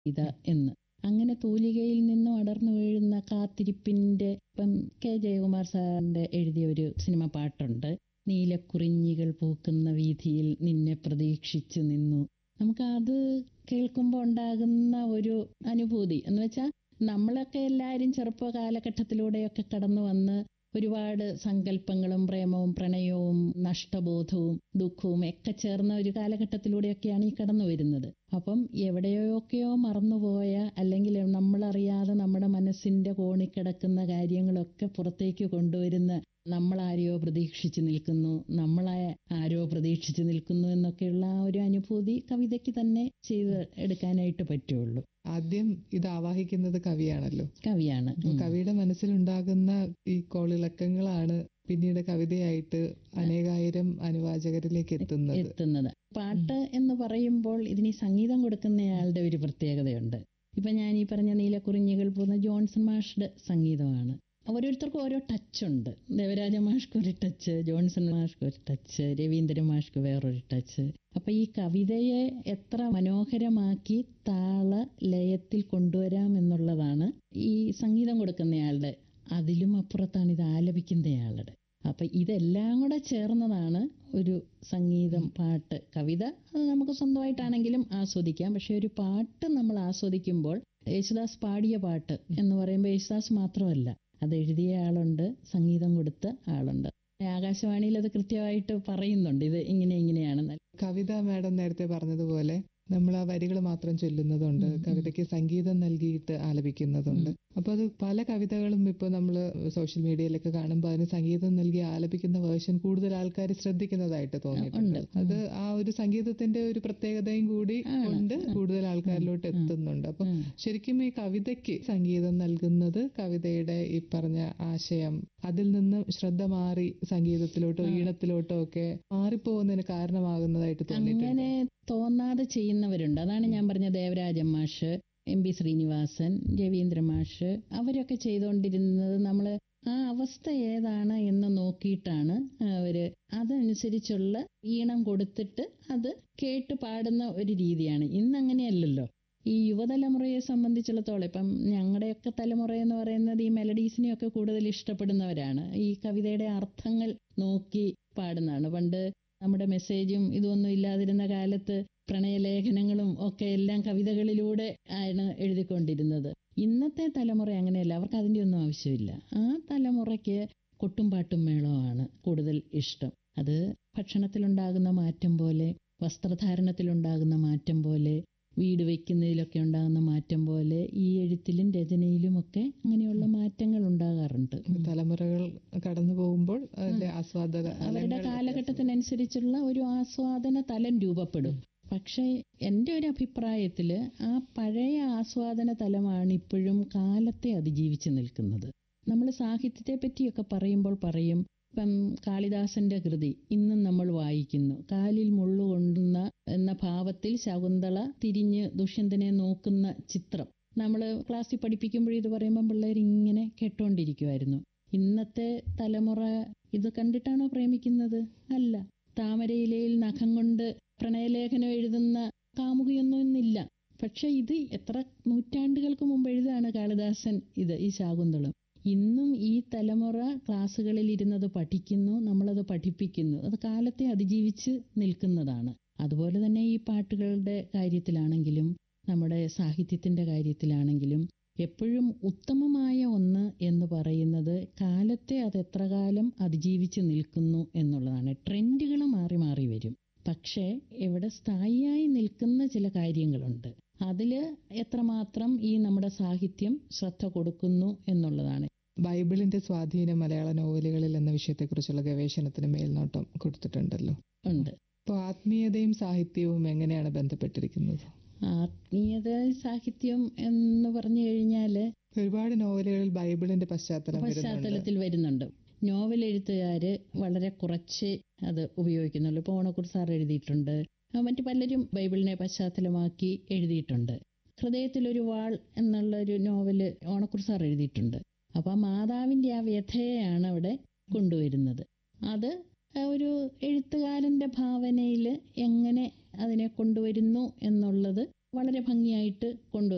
ഇത എന്ന് അങ്ങനെ തൂലികയിൽ നിന്നും അടർന്നു വീഴുന്ന കാത്തിരിപ്പിന്റെ ഇപ്പം കെ ജയകുമാർ സാറിന്റെ എഴുതിയ ഒരു സിനിമ പാട്ടുണ്ട് നീലക്കുറിഞ്ഞികൾ പൂക്കുന്ന വീതിയിൽ നിന്നെ പ്രതീക്ഷിച്ചു നിന്നു നമുക്ക് അത് കേൾക്കുമ്പോൾ ഉണ്ടാകുന്ന ഒരു അനുഭൂതി എന്ന് വെച്ചാൽ നമ്മളൊക്കെ എല്ലാവരും ചെറുപ്പ കാലഘട്ടത്തിലൂടെയൊക്കെ കടന്നു വന്ന് ഒരുപാട് സങ്കല്പങ്ങളും പ്രേമവും പ്രണയവും നഷ്ടബോധവും ദുഃഖവും ഒക്കെ ചേർന്ന ഒരു കാലഘട്ടത്തിലൂടെയൊക്കെയാണ് ഈ കടന്നു വരുന്നത് അപ്പം എവിടെയൊക്കെയോ മറന്നുപോയ അല്ലെങ്കിൽ നമ്മളറിയാതെ നമ്മുടെ മനസ്സിന്റെ കോണിക്കിടക്കുന്ന കാര്യങ്ങളൊക്കെ പുറത്തേക്ക് കൊണ്ടുവരുന്ന നമ്മളാരെയോ പ്രതീക്ഷിച്ച് നിൽക്കുന്നു നമ്മളെ ആരോ പ്രതീക്ഷിച്ച് നിൽക്കുന്നു എന്നൊക്കെയുള്ള ആ ഒരു അനുഭൂതി കവിതയ്ക്ക് തന്നെ ചെയ്ത് എടുക്കാനായിട്ട് പറ്റുള്ളൂ ആദ്യം ഇത് ആവാഹിക്കുന്നത് കവിയാണല്ലോ കവിയാണ് ഉം. കവിയുടെ മനസ്സിലുണ്ടാകുന്ന ഈ കോളിളക്കങ്ങളാണ് പിന്നീട് കവിതയായിട്ട് അനേകായിരം അനുവാചകരിലേക്ക് എത്തുന്നത് എത്തുന്നത് പാട്ട് എന്ന് പറയുമ്പോൾ ഇതിന് സംഗീതം കൊടുക്കുന്നയാളുടെ ഒരു പ്രത്യേകതയുണ്ട് ഇപ്പൊ ഞാൻ ഈ പറഞ്ഞ നീലക്കുറിഞ്ഞികൾ പോകുന്ന ജോൺസൺ മാഷ്യുടെ സംഗീതമാണ് ഓരോരുത്തർക്കും ഓരോ ടച്ച് ഉണ്ട് ദേവരാജ മാഷ്ക്ക് ഒരു ടച്ച് ജോൺസൺ മാഷ്ക്ക് ഒരു ടച്ച് രവീന്ദ്രൻ മാഷ്ക്ക് വേറൊരു ടച്ച് അപ്പൊ ഈ കവിതയെ എത്ര മനോഹരമാക്കി താള ലയത്തിൽ കൊണ്ടുവരാം എന്നുള്ളതാണ് ഈ സംഗീതം കൊടുക്കുന്നയാളുടെ അതിലും അപ്പുറത്താണ് ഇത് ആലപിക്കുന്നയാളുടെ അപ്പൊ ഇതെല്ലാം കൂടെ ചേർന്നതാണ് ഒരു സംഗീതം പാട്ട് കവിത അത് നമുക്ക് സ്വന്തമായിട്ടാണെങ്കിലും ആസ്വദിക്കാം പക്ഷെ ഒരു പാട്ട് നമ്മൾ ആസ്വദിക്കുമ്പോൾ യേശുദാസ് പാടിയ പാട്ട് എന്ന് പറയുമ്പോൾ യേശുദാസ് മാത്രമല്ല അത് എഴുതിയ ആളുണ്ട് സംഗീതം കൊടുത്ത ആളുണ്ട് ആകാശവാണിയിൽ അത് കൃത്യമായിട്ട് പറയുന്നുണ്ട് ഇത് ഇങ്ങനെ ഇങ്ങനെയാണ് കവിത മാഡം നേരത്തെ പറഞ്ഞതുപോലെ നമ്മൾ ആ വരികൾ മാത്രം ചൊല്ലുന്നതുണ്ട് കവിതയ്ക്ക് സംഗീതം നൽകിയിട്ട് ആലപിക്കുന്നതുണ്ട് അപ്പൊ അത് പല കവിതകളും ഇപ്പൊ നമ്മൾ സോഷ്യൽ മീഡിയയിലൊക്കെ കാണുമ്പോൾ അതിന് സംഗീതം നൽകി ആലപിക്കുന്ന വേർഷൻ കൂടുതൽ ആൾക്കാർ ശ്രദ്ധിക്കുന്നതായിട്ട് തോന്നിയിട്ടുണ്ട് ഉണ്ട്. അത് ആ ഒരു സംഗീതത്തിന്റെ ഒരു പ്രത്യേകതയും കൂടി ആണ്. കൊണ്ട് കൂടുതൽ ആൾക്കാരിലോട്ട് എത്തുന്നുണ്ട് അപ്പൊ ഉം. ശരിക്കും ഈ കവിതയ്ക്ക് സംഗീതം നൽകുന്നത് കവിതയുടെ ഈ പറഞ്ഞ ആശയം അതിൽ നിന്ന് ശ്രദ്ധ മാറി സംഗീതത്തിലോട്ടോ ഈണത്തിലോട്ടോ ഒക്കെ മാറിപ്പോകുന്നതിന് കാരണമാകുന്നതായിട്ട് തോന്നിയിട്ടുണ്ട് അങ്ങനെ തോന്നാതെ ചെയ്യുന്നവരുണ്ട് അതാണ് ഞാൻ പറഞ്ഞ ദേവരാജൻ മാഷ് എം പി ശ്രീനിവാസൻ രവീന്ദ്ര മാഷ് അവരൊക്കെ ചെയ്തുകൊണ്ടിരുന്നത് നമ്മൾ ആ അവസ്ഥ ഏതാണ് എന്ന് നോക്കിയിട്ടാണ് അവര് അതനുസരിച്ചുള്ള ഈണം കൊടുത്തിട്ട് അത് കേട്ട് പാടുന്ന ഒരു രീതിയാണ് ഇന്ന് അങ്ങനെയല്ലല്ലോ ഈ യുവതലമുറയെ സംബന്ധിച്ചിടത്തോളം ഇപ്പം ഞങ്ങളുടെയൊക്കെ തലമുറ എന്ന് പറയുന്നത് ഈ മെലഡീസിനെയൊക്കെ കൂടുതൽ ഇഷ്ടപ്പെടുന്നവരാണ് ഈ കവിതയുടെ അർത്ഥങ്ങൾ നോക്കി പാടുന്നതാണ് പണ്ട് നമ്മുടെ മെസ്സേജും ഇതൊന്നും ഇല്ലാതിരുന്ന കാലത്ത് പ്രണയലേഖനങ്ങളും ഒക്കെ എല്ലാം കവിതകളിലൂടെ ആണ് എഴുതിക്കൊണ്ടിരുന്നത് ഇന്നത്തെ തലമുറ അങ്ങനെയല്ല അവർക്ക് അതിൻ്റെ ഒന്നും ആവശ്യമില്ല ആ തലമുറയ്ക്ക് കൊട്ടും പാട്ടും മേളമാണ് കൂടുതൽ ഇഷ്ടം അത് ഭക്ഷണത്തിലുണ്ടാകുന്ന മാറ്റം പോലെ വസ്ത്രധാരണത്തിലുണ്ടാകുന്ന മാറ്റം പോലെ വീട് വയ്ക്കുന്നതിലൊക്കെ ഉണ്ടാകുന്ന മാറ്റം പോലെ ഈ എഴുത്തിലും രചനയിലും ഒക്കെ അങ്ങനെയുള്ള മാറ്റങ്ങൾ ഉണ്ടാകാറുണ്ട് തലമുറകൾ കടന്നു പോകുമ്പോൾ അതിന്റെ ആസ്വാദക അവരുടെ കാലഘട്ടത്തിനനുസരിച്ചുള്ള ഒരു ആസ്വാദന തലം രൂപപ്പെടും പക്ഷേ എൻ്റെ ഒരു അഭിപ്രായത്തിൽ ആ പഴയ ആസ്വാദന തലമാണ് ഇപ്പോഴും കാലത്തെ അതിജീവിച്ച് നിൽക്കുന്നത് നമ്മൾ സാഹിത്യത്തെ പറ്റിയൊക്കെ പറയുമ്പോൾ പറയും ഇപ്പം കാളിദാസന്റെ കൃതി ഇന്നും നമ്മൾ വായിക്കുന്നു കാലിൽ മുള്ളു കൊണ്ടുന്ന എന്ന ഭാവത്തിൽ ശകുന്തള തിരിഞ്ഞ് ദുഷ്യന്തനെ നോക്കുന്ന ചിത്രം നമ്മൾ ക്ലാസ്സിൽ പഠിപ്പിക്കുമ്പോൾ ഇത് പറയുമ്പോൾ പിള്ളേർ ഇങ്ങനെ കേട്ടോണ്ടിരിക്കുമായിരുന്നു ഇന്നത്തെ തലമുറ ഇത് കണ്ടിട്ടാണോ പ്രേമിക്കുന്നത് അല്ല താമരയിലയിൽ നഖം കൊണ്ട് പ്രണയലേഖനം എഴുതുന്ന കാമുകിയൊന്നും ഇന്നില്ല പക്ഷെ ഇത് എത്ര നൂറ്റാണ്ടുകൾക്ക് മുമ്പ് എഴുതാണ് കാളിദാസൻ ഇത് ഈ ശാകുന്തളം ഇന്നും ഈ തലമുറ ക്ലാസ്സുകളിൽ ഇരുന്നത് പഠിക്കുന്നു നമ്മളത് പഠിപ്പിക്കുന്നു അത് കാലത്തെ അതിജീവിച്ച് നിൽക്കുന്നതാണ് അതുപോലെ തന്നെ ഈ പാട്ടുകളുടെ കാര്യത്തിലാണെങ്കിലും നമ്മുടെ സാഹിത്യത്തിന്റെ കാര്യത്തിലാണെങ്കിലും എപ്പോഴും ഉത്തമമായ ഒന്ന് എന്ന് പറയുന്നത് കാലത്തെ അത് എത്ര കാലം അതിജീവിച്ച് നിൽക്കുന്നു എന്നുള്ളതാണ് ട്രെൻഡുകൾ മാറി മാറി വരും പക്ഷേ ഇവിടെ സ്ഥായിയായി നിൽക്കുന്ന ചില കാര്യങ്ങളുണ്ട് അതിൽ എത്രമാത്രം ഈ നമ്മുടെ സാഹിത്യം ശ്രദ്ധ കൊടുക്കുന്നു എന്നുള്ളതാണ് ബൈബിളിന്റെ സ്വാധീനം മലയാള നോവലുകളിൽ എന്ന വിഷയത്തെക്കുറിച്ചുള്ള ഗവേഷണത്തിന് മേൽനോട്ടം കൊടുത്തിട്ടുണ്ടല്ലോ ഉണ്ട് അപ്പോൾ ആത്മീയതയും സാഹിത്യവും എങ്ങനെയാണ് ബന്ധപ്പെട്ടിരിക്കുന്നത് ആത്മീയത സാഹിത്യം എന്ന് പറഞ്ഞു കഴിഞ്ഞാൽ ഒരുപാട് നോവലുകളിൽ ബൈബിളിന്റെ പശ്ചാത്തലം വരുന്നുണ്ട് പശ്ചാത്തലത്തിൽ വരുന്നുണ്ട് നോവൽ എഴുത്തുകാര് വളരെ കുറച്ച് അത് ഉപയോഗിക്കുന്നുള്ളൂ ഇപ്പോൾ ഓണക്കുർ സാർ എഴുതിയിട്ടുണ്ട് ആ, മറ്റു പലരും ബൈബിളിനെ പശ്ചാത്തലമാക്കി എഴുതിയിട്ടുണ്ട് ഹൃദയത്തിലൊരു വാൾ എന്നുള്ള ഒരു നോവല് ഓണക്കുർ സാർ എഴുതിയിട്ടുണ്ട് അപ്പോൾ ആ മാതാവിൻ്റെ ആ വ്യഥയെയാണ് അവിടെ കൊണ്ടുവരുന്നത് അത് ആ ഒരു എഴുത്തുകാരൻ്റെ ഭാവനയിൽ എങ്ങനെ അതിനെ കൊണ്ടുവരുന്നു എന്നുള്ളത് വളരെ ഭംഗിയായിട്ട് കൊണ്ടു